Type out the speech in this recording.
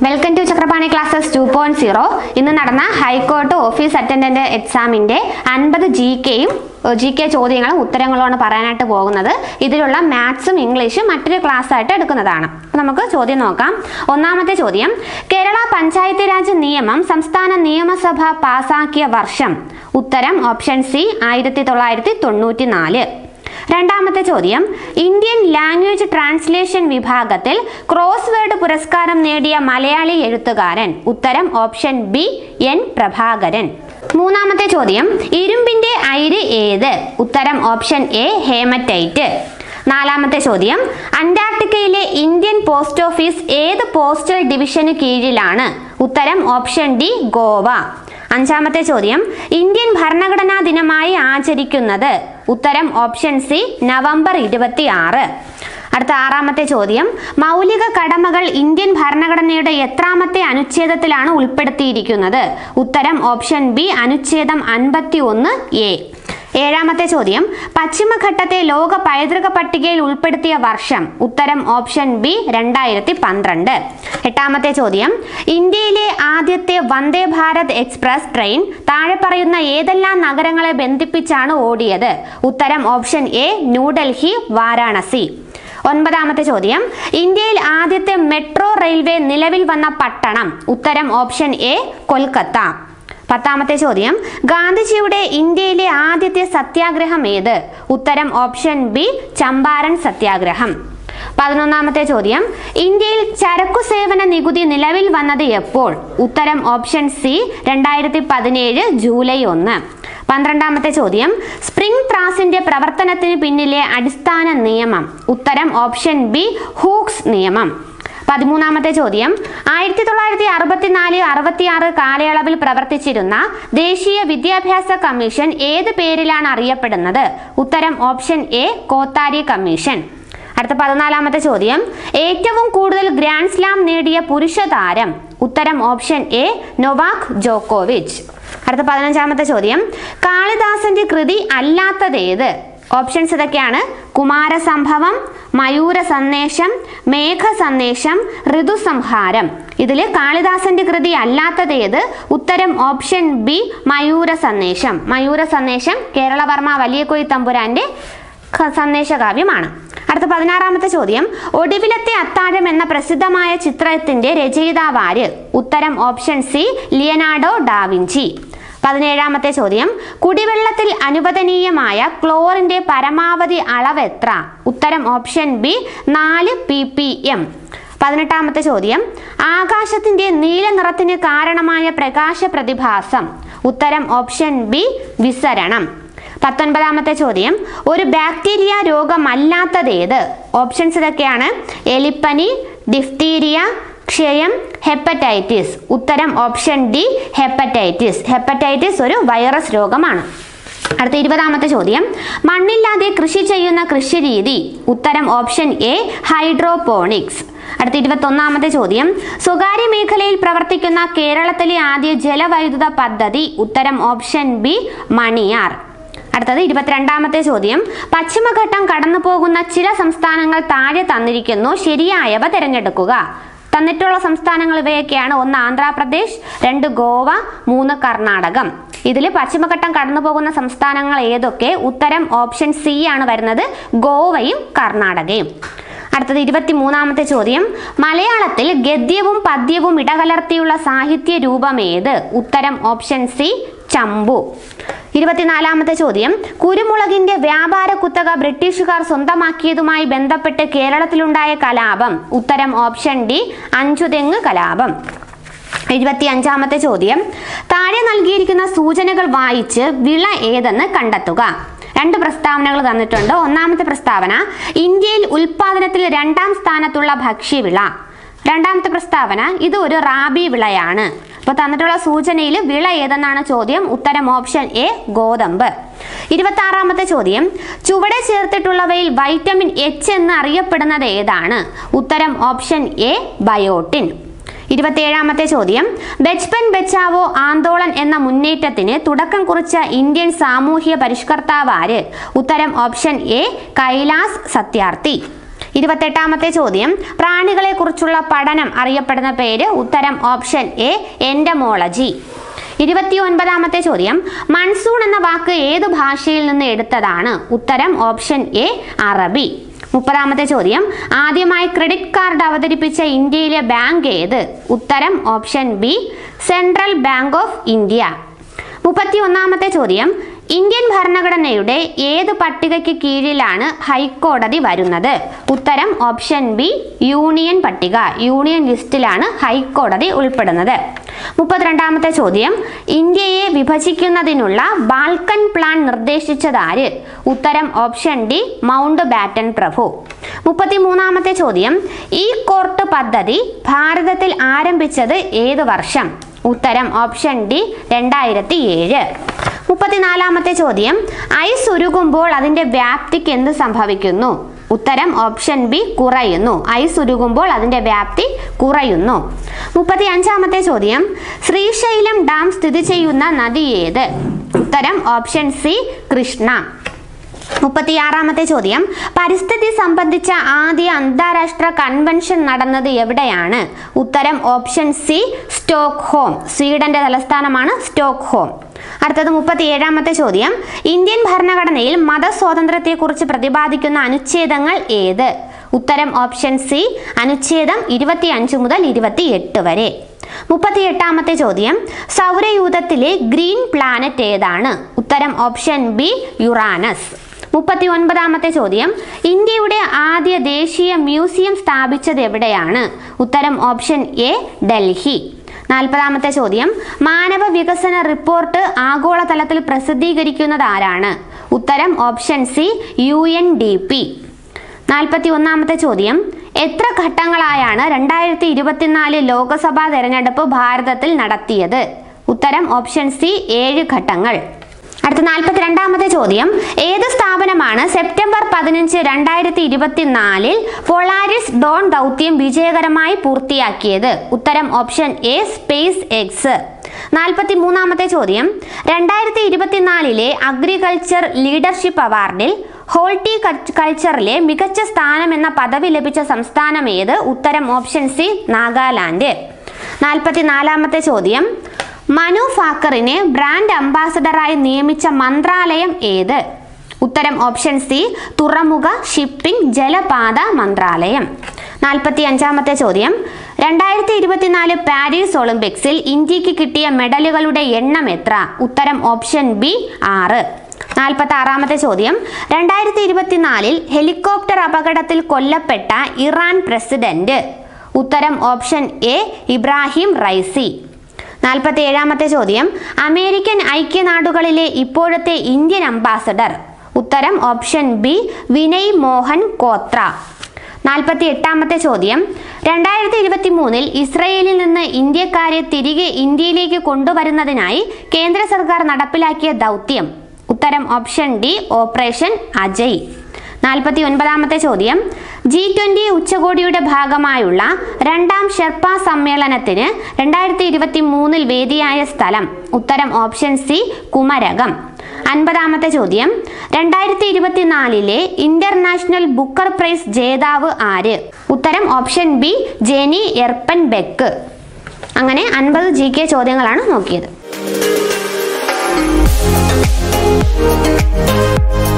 welcome to Chakrapani classes two point zero ഇന്ന് നടന്ന high court office attendant എക്സാമിന്റെ അൻപത് ജി കെയും ജി കെ ചോദ്യങ്ങളും ഉത്തരങ്ങളുമാണ് പറയാനായിട്ട് പോകുന്നത് ഇതിലുള്ള മാത്സും ഇംഗ്ലീഷും മറ്റൊരു ക്ലാസ് ആയിട്ട് എടുക്കുന്നതാണ് അപ്പൊ നമുക്ക് ചോദ്യം നോക്കാം ഒന്നാമത്തെ ചോദ്യം കേരള പഞ്ചായത്ത് രാജ് നിയമം സംസ്ഥാന നിയമസഭ പാസാക്കിയ വർഷം ഉത്തരം ഓപ്ഷൻ സി ആയിരത്തി തൊള്ളായിരത്തി തൊണ്ണൂറ്റി നാല് രണ്ടാമത്തെ ചോദ്യം ഇന്ത്യൻ ലാംഗ്വേജ് ട്രാൻസ്ലേഷൻ വിഭാഗത്തിൽ ക്രോസ് വേർഡ് പുരസ്കാരം നേടിയ മലയാളി എഴുത്തുകാരൻ ഉത്തരം ഓപ്ഷൻ ബി എൻ പ്രഭാകരൻ മൂന്നാമത്തെ ചോദ്യം ഇരുമ്പിന്റെ അയിര് ഏത് ഉത്തരം ഓപ്ഷൻ എ ഹേമറ്റൈറ്റ് നാലാമത്തെ ചോദ്യം അന്റാർട്ടിക്കയിലെ ഇന്ത്യൻ പോസ്റ്റ് ഓഫീസ് ഏത് പോസ്റ്റൽ ഡിവിഷന് കീഴിലാണ് ഉത്തരം ഓപ്ഷൻ ഡി ഗോവ അഞ്ചാമത്തെ ചോദ്യം ഇന്ത്യൻ ഭരണഘടനാ ദിനമായി ആചരിക്കുന്നത് ഉത്തരം ഓപ്ഷൻ സി നവംബർ ഇരുപത്തി ആറ് അടുത്ത ആറാമത്തെ ചോദ്യം മൗലിക കടമകൾ ഇന്ത്യൻ ഭരണഘടനയുടെ എത്രാമത്തെ അനുച്ഛേദത്തിലാണ് ഉൾപ്പെടുത്തിയിരിക്കുന്നത് ഉത്തരം ഓപ്ഷൻ ബി അനുച്ഛേദം അൻപത്തി ഒന്ന് എ ഏഴാമത്തെ ചോദ്യം പശ്ചിമഘട്ടത്തെ ലോക പൈതൃക പട്ടികയിൽ ഉൾപ്പെടുത്തിയ വർഷം ഉത്തരം ഓപ്ഷൻ ബി രണ്ടായിരത്തി പന്ത്രണ്ട് എട്ടാമത്തെ ചോദ്യം ഇന്ത്യയിലെ ആദ്യത്തെ വന്ദേ ഭാരത് എക്സ്പ്രസ് ട്രെയിൻ താഴെ പറയുന്ന ഏതെല്ലാം നഗരങ്ങളെ ബന്ധിപ്പിച്ചാണ് ഓടിയത് ഉത്തരം ഓപ്ഷൻ എ ന്യൂഡൽഹി വാരാണസി ഒൻപതാമത്തെ ചോദ്യം ഇന്ത്യയിൽ ആദ്യത്തെ മെട്രോ റെയിൽവേ നിലവിൽ വന്ന പട്ടണം ഉത്തരം ഓപ്ഷൻ എ കൊൽക്കത്ത പത്താമത്തെ ചോദ്യം ഗാന്ധിജിയുടെ ഇന്ത്യയിലെ ആദ്യത്തെ സത്യാഗ്രഹം ഏത് ഉത്തരം ഓപ്ഷൻ ബി ചമ്പാരൻ സത്യാഗ്രഹം പതിനൊന്നാമത്തെ ചോദ്യം ഇന്ത്യയിൽ ചരക്കു സേവന നികുതി നിലവിൽ വന്നത് എപ്പോൾ ഉത്തരം ഓപ്ഷൻ സി രണ്ടായിരത്തി പതിനേഴ് ജൂലൈ ഒന്ന് പന്ത്രണ്ടാമത്തെ ചോദ്യം സ്പ്രിംഗ് ത്രാസിന്റെ പ്രവർത്തനത്തിന് പിന്നിലെ അടിസ്ഥാന നിയമം ഉത്തരം ഓപ്ഷൻ ബി ഹൂക്സ് നിയമം പതിമൂന്നാമത്തെ ചോദ്യം ആയിരത്തി തൊള്ളായിരത്തി അറുപത്തിനാല് അറുപത്തിയാറ് കാലയളവിൽ പ്രവർത്തിച്ചിരുന്ന ദേശീയ വിദ്യാഭ്യാസ കമ്മീഷൻ ഏത് പേരിലാണ് അറിയപ്പെടുന്നത് ഉത്തരം ഓപ്ഷൻ എ കോത്താരി കമ്മീഷൻ അടുത്ത പതിനാലാമത്തെ ചോദ്യം ഏറ്റവും കൂടുതൽ ഗ്രാൻഡ് സ്ലാം നേടിയ പുരുഷ താരം ഉത്തരം ഓപ്ഷൻ എ നൊവാക് ജോക്കോവിച്ച് അടുത്ത പതിനഞ്ചാമത്തെ ചോദ്യം കാളിദാസന്റെ കൃതി അല്ലാത്തതേത് ഓപ്ഷൻസ് ഇതൊക്കെയാണ് കുമാരസംഭവം മയൂര സന്ദേശം മേഘ സന്ദേശം ഋതുസംഹാരം ഇതിൽ കാളിദാസന്റെ കൃതി അല്ലാത്തതേത് ഉത്തരം ഓപ്ഷൻ ബി മയൂര സന്ദേശം മയൂര സന്ദേശം കേരളവർമ്മ വലിയകൊയ് തമ്പുരാന്റെ ക- സന്ദേശകാവ്യമാണ് അടുത്ത പതിനാറാമത്തെ ചോദ്യം ഒടുവിലത്തെ അത്താഴം എന്ന പ്രസിദ്ധമായ ചിത്രത്തിന്റെ രചയിതാവ് ആര് ഉത്തരം ഓപ്ഷൻ സി ലിയനാർഡോ ഡാവിഞ്ചി പതിനേഴാമത്തെ ചോദ്യം കുടിവെള്ളത്തിൽ അനുവദനീയമായ ക്ലോറിന്റെ പരമാവധി അളവ് എത്ര ഉത്തരം ഓപ്ഷൻ ബി നാല് പി പി എം പതിനെട്ടാമത്തെ ചോദ്യം ആകാശത്തിന്റെ നീല നിറത്തിന് കാരണമായ പ്രകാശ പ്രതിഭാസം ഉത്തരം ഓപ്ഷൻ ബി വിസരണം പത്തൊൻപതാമത്തെ ചോദ്യം ഒരു ബാക്ടീരിയ രോഗമല്ലാത്തതേത് ഓപ്ഷൻസ് ഇതൊക്കെയാണ് എലിപ്പനി ഡിഫ്തീരിയ ക്ഷയം ഹെപ്പറ്റൈറ്റിസ് ഉത്തരം ഓപ്ഷൻ ഡി ഹെപ്പറ്റൈറ്റിസ് ഹെപ്പറ്റൈറ്റിസ് ഒരു വൈറസ് രോഗമാണ് അടുത്ത ഇരുപതാമത്തെ ചോദ്യം മണ്ണില്ലാതെ കൃഷി ചെയ്യുന്ന കൃഷിരീതി ഉത്തരം ഓപ്ഷൻ എ ഹൈഡ്രോപോണിക്സ് അടുത്ത ഇരുപത്തൊന്നാമത്തെ ചോദ്യം സ്വകാര്യ മേഖലയിൽ പ്രവർത്തിക്കുന്ന കേരളത്തിലെ ആദ്യ ജലവൈദ്യുത പദ്ധതി ഉത്തരം ഓപ്ഷൻ ബി മണിയാർ അടുത്തത് ഇരുപത്തിരണ്ടാമത്തെ ചോദ്യം പശ്ചിമഘട്ടം കടന്നു പോകുന്ന ചില സംസ്ഥാനങ്ങൾ താഴെ തന്നിരിക്കുന്നു ശരിയായവ തിരഞ്ഞെടുക്കുക തന്നിട്ടുള്ള സംസ്ഥാനങ്ങൾ ഇവയൊക്കെയാണ് ഒന്ന് ആന്ധ്രാപ്രദേശ് രണ്ട് ഗോവ മൂന്ന് കർണാടകം ഇതിൽ പശ്ചിമഘട്ടം കടന്നു പോകുന്ന സംസ്ഥാനങ്ങൾ ഏതൊക്കെ ഉത്തരം ഓപ്ഷൻ സി ആണ് വരുന്നത് ഗോവയും കർണാടകയും അടുത്തത് ഇരുപത്തി മൂന്നാമത്തെ ചോദ്യം മലയാളത്തിൽ ഗദ്യവും പദ്യവും ഇടകലർത്തിയുള്ള സാഹിത്യ രൂപം ഏത് ഉത്തരം ഓപ്ഷൻ സി ചമ്പു ഇരുപത്തിനാലാമത്തെ ചോദ്യം കുരുമുളകിന്റെ വ്യാപാര കുത്തക ബ്രിട്ടീഷുകാർ സ്വന്തമാക്കിയതുമായി ബന്ധപ്പെട്ട് കേരളത്തിലുണ്ടായ കലാപം ഉത്തരം ഓപ്ഷൻ ഡി അഞ്ചുതെങ്ങ് കലാപം എഴുപത്തി അഞ്ചാമത്തെ ചോദ്യം താഴെ നൽകിയിരിക്കുന്ന സൂചനകൾ വായിച്ച് വിള ഏതെന്ന് കണ്ടെത്തുക രണ്ട് പ്രസ്താവനകൾ തന്നിട്ടുണ്ട് ഒന്നാമത്തെ പ്രസ്താവന ഇന്ത്യയിൽ ഉൽപാദനത്തിൽ രണ്ടാം സ്ഥാനത്തുള്ള ഭക്ഷ്യവിള രണ്ടാമത്തെ പ്രസ്താവന ഇത് ഒരു റാബി വിളയാണ് അപ്പൊ തന്നിട്ടുള്ള സൂചനയിൽ വിള ഏതെന്നാണ് ചോദ്യം ഉത്തരം ഓപ്ഷൻ എ ഗോതമ്പ് ഇരുപത്തി ആറാമത്തെ ചോദ്യം ചുവടെ ചേർത്തിട്ടുള്ളവയിൽ വൈറ്റമിൻ എച്ച് എന്ന് അറിയപ്പെടുന്നത് ഏതാണ് ഉത്തരം ഓപ്ഷൻ എ ബയോട്ടിൻ ഇരുപത്തിയേഴാമത്തെ ചോദ്യം ബച്പൻ ബച്ചാവോ ആന്തോളൻ എന്ന മുന്നേറ്റത്തിന് തുടക്കം കുറിച്ച ഇന്ത്യൻ സാമൂഹ്യ പരിഷ്കർത്താവ് ആര് ഉത്തരം ഓപ്ഷൻ എ കൈലാസ് സത്യാർത്ഥി ഇരുപത്തെട്ടാമത്തെ ചോദ്യം പ്രാണികളെ കുറിച്ചുള്ള പഠനം അറിയപ്പെടുന്ന പേര് ഉത്തരം ഓപ്ഷൻ എ എൻഡമോളജി ഇരുപത്തി ഒൻപതാമത്തെ ചോദ്യം മൺസൂൺ എന്ന വാക്ക് ഏത് ഭാഷയിൽ നിന്ന് എടുത്തതാണ് ഉത്തരം ഓപ്ഷൻ എ അറബി മുപ്പതാമത്തെ ചോദ്യം ആദ്യമായി ക്രെഡിറ്റ് കാർഡ് അവതരിപ്പിച്ച ഇന്ത്യയിലെ ബാങ്ക് ഏത് ഉത്തരം option B central bank of India മുപ്പത്തി ഒന്നാമത്തെ ചോദ്യം ഇന്ത്യൻ ഭരണഘടനയുടെ ഏത് പട്ടികയ്ക്ക് കീഴിലാണ് ഹൈക്കോടതി വരുന്നത് ഉത്തരം ഓപ്ഷൻ ബി യൂണിയൻ പട്ടിക യൂണിയൻ ലിസ്റ്റിലാണ് ഹൈക്കോടതി ഉൾപ്പെടുന്നത് മുപ്പത്തിരണ്ടാമത്തെ ചോദ്യം ഇന്ത്യയെ വിഭജിക്കുന്നതിനുള്ള ബാൽക്കൻ പ്ലാൻ നിർദ്ദേശിച്ചതാര് ഉത്തരം ഓപ്ഷൻ ഡി മൗണ്ട് ബാറ്റൻ പ്രഭു മുപ്പത്തിമൂന്നാമത്തെ ചോദ്യം ഈ കോർട്ട് പദ്ധതി ഭാരതത്തിൽ ആരംഭിച്ചത് ഏത് വർഷം ഉത്തരം ഓപ്ഷൻ ഡി രണ്ടായിരത്തി ഏഴ് മുപ്പത്തിനാലാമത്തെ ചോദ്യം ഐസ് ഉരുകുമ്പോൾ അതിന്റെ വ്യാപ്തിക്ക് എന്ത് സംഭവിക്കുന്നു ഉത്തരം ഓപ്ഷൻ ബി കുറയുന്നു ഐസ് ഉരുകുമ്പോൾ അതിന്റെ വ്യാപ്തി കുറയുന്നു മുപ്പത്തി അഞ്ചാമത്തെ ചോദ്യം ശ്രീശൈലം ഡാം സ്ഥിതി ചെയ്യുന്ന നദി ഏത് ഉത്തരം ഓപ്ഷൻ സി കൃഷ്ണ മുപ്പത്തിയാറാമത്തെ ചോദ്യം പരിസ്ഥിതി സംബന്ധിച്ച ആദ്യ അന്താരാഷ്ട്ര കൺവെൻഷൻ നടന്നത് എവിടെയാണ് ഉത്തരം ഓപ്ഷൻ സി സ്റ്റോക്ക്ഹോം സ്വീഡന്റെ തലസ്ഥാനമാണ് സ്റ്റോക്ക്ഹോം അടുത്തത് മുപ്പത്തി ഏഴാമത്തെ ചോദ്യം ഇന്ത്യൻ ഭരണഘടനയിൽ മതസ്വാതന്ത്ര്യത്തെക്കുറിച്ച് പ്രതിപാദിക്കുന്ന അനുച്ഛേദങ്ങൾ ഏത് ഉത്തരം ഓപ്ഷൻ സി അനുച്ഛേദം ഇരുപത്തി അഞ്ച് മുതൽ ഇരുപത്തി എട്ട് വരെ മുപ്പത്തി എട്ടാമത്തെ ചോദ്യം സൗരയൂഥത്തിലെ ഗ്രീൻ പ്ലാനറ്റ് ഏതാണ് ഉത്തരം ഓപ്ഷൻ ബി യുറാനസ് മുപ്പത്തി ഒൻപതാമത്തെ ചോദ്യം ഇന്ത്യയുടെ ആദ്യ ദേശീയ മ്യൂസിയം സ്ഥാപിച്ചത് എവിടെയാണ് ഉത്തരം ഓപ്ഷൻ എ ഡൽഹി നാൽപ്പതാമത്തെ ചോദ്യം മാനവ വികസന റിപ്പോർട്ട് ആഗോളതലത്തിൽ പ്രസിദ്ധീകരിക്കുന്നത് ആരാണ് ഉത്തരം option C U N D P നാൽപ്പത്തി ഒന്നാമത്തെ ചോദ്യം എത്ര ഘട്ടങ്ങളായാണ് രണ്ടായിരത്തി ഇരുപത്തിനാല് ലോക്സഭാ തെരഞ്ഞെടുപ്പ് ഭാരതത്തിൽ നടത്തിയത് ഉത്തരം ഓപ്ഷൻ സി ഏഴ് ഘട്ടങ്ങൾ അടുത്ത നാൽപ്പത്തിരണ്ടാമത്തെ ചോദ്യം ഏത് സ്ഥാപനമാണ് സെപ്റ്റംബർ പതിനഞ്ച് രണ്ടായിരത്തി ഇരുപത്തിനാലിൽ പൊളാരിസ് ഡോൺ ദൗത്യം വിജയകരമായി പൂർത്തിയാക്കിയത് ഉത്തരം ഓപ്ഷൻ എ സ്പേസ് എക്സ് നാൽപ്പത്തി മൂന്നാമത്തെ ചോദ്യം രണ്ടായിരത്തി ഇരുപത്തിനാലിലെ അഗ്രികൾച്ചർ ലീഡർഷിപ്പ് അവാർഡിൽ ഹോൾട്ടി കൾച്ചറിലെ മികച്ച സ്ഥാനം എന്ന പദവി ലഭിച്ച സംസ്ഥാനം ഏത് ഉത്തരം ഓപ്ഷൻ സി നാഗാലാൻഡ് നാൽപ്പത്തിനാലാമത്തെ ചോദ്യം മനു ഫാക്കറിനെ ബ്രാൻഡ് അംബാസഡറായി നിയമിച്ച മന്ത്രാലയം ഏത് ഉത്തരം ഓപ്ഷൻ സി തുറമുഖ ഷിപ്പിംഗ് ജലപാത മന്ത്രാലയം നാൽപ്പത്തി അഞ്ചാമത്തെ ചോദ്യം രണ്ടായിരത്തി ഇരുപത്തിനാല് പാരീസ് ഒളിമ്പിക്സിൽ ഇന്ത്യക്ക് കിട്ടിയ മെഡലുകളുടെ എണ്ണം എത്ര ഉത്തരം ഓപ്ഷൻ ബി ആറ് നാൽപ്പത്തി ആറാമത്തെ ചോദ്യം രണ്ടായിരത്തി ഇരുപത്തിനാലിൽ ഹെലികോപ്റ്റർ അപകടത്തിൽ കൊല്ലപ്പെട്ട ഇറാൻ പ്രസിഡന്റ് ഉത്തരം ഓപ്ഷൻ എ ഇബ്രാഹിം റൈസി നാൽപ്പത്തി ഏഴാമത്തെ ചോദ്യം അമേരിക്കൻ ഐക്യനാടുകളിലെ ഇപ്പോഴത്തെ ഇന്ത്യൻ അംബാസഡർ ഉത്തരം ഓപ്ഷൻ ബി വിനയ് മോഹൻ കോത്ര നാൽപ്പത്തി എട്ടാമത്തെ ചോദ്യം രണ്ടായിരത്തി ഇരുപത്തി മൂന്നിൽ ഇസ്രയേലിൽ നിന്ന് ഇന്ത്യക്കാരെ തിരികെ ഇന്ത്യയിലേക്ക് കൊണ്ടുവരുന്നതിനായി കേന്ദ്ര സർക്കാർ നടപ്പിലാക്കിയ ദൗത്യം ഉത്തരം ഓപ്ഷൻ ഡി ഓപ്പറേഷൻ അജയ് നാൽപ്പത്തി ഒൻപതാമത്തെ ചോദ്യം ജി ട്വന്റി ഉച്ചകോടിയുടെ ഭാഗമായുള്ള രണ്ടാം ഷെർപ്പ സമ്മേളനത്തിന് രണ്ടായിരത്തി ഇരുപത്തി മൂന്നിൽ വേദിയായ സ്ഥലം ഉത്തരം ഓപ്ഷൻ സി കുമരകം അൻപതാമത്തെ ചോദ്യം രണ്ടായിരത്തി ഇരുപത്തിനാലിലെ ഇന്റർനാഷണൽ ബുക്കർ പ്രൈസ് ജേതാവ് ആര് ഉത്തരം option B Jenny Erpenbeck അങ്ങനെ അൻപത് ജി കെ ചോദ്യങ്ങളാണ് നോക്കിയത്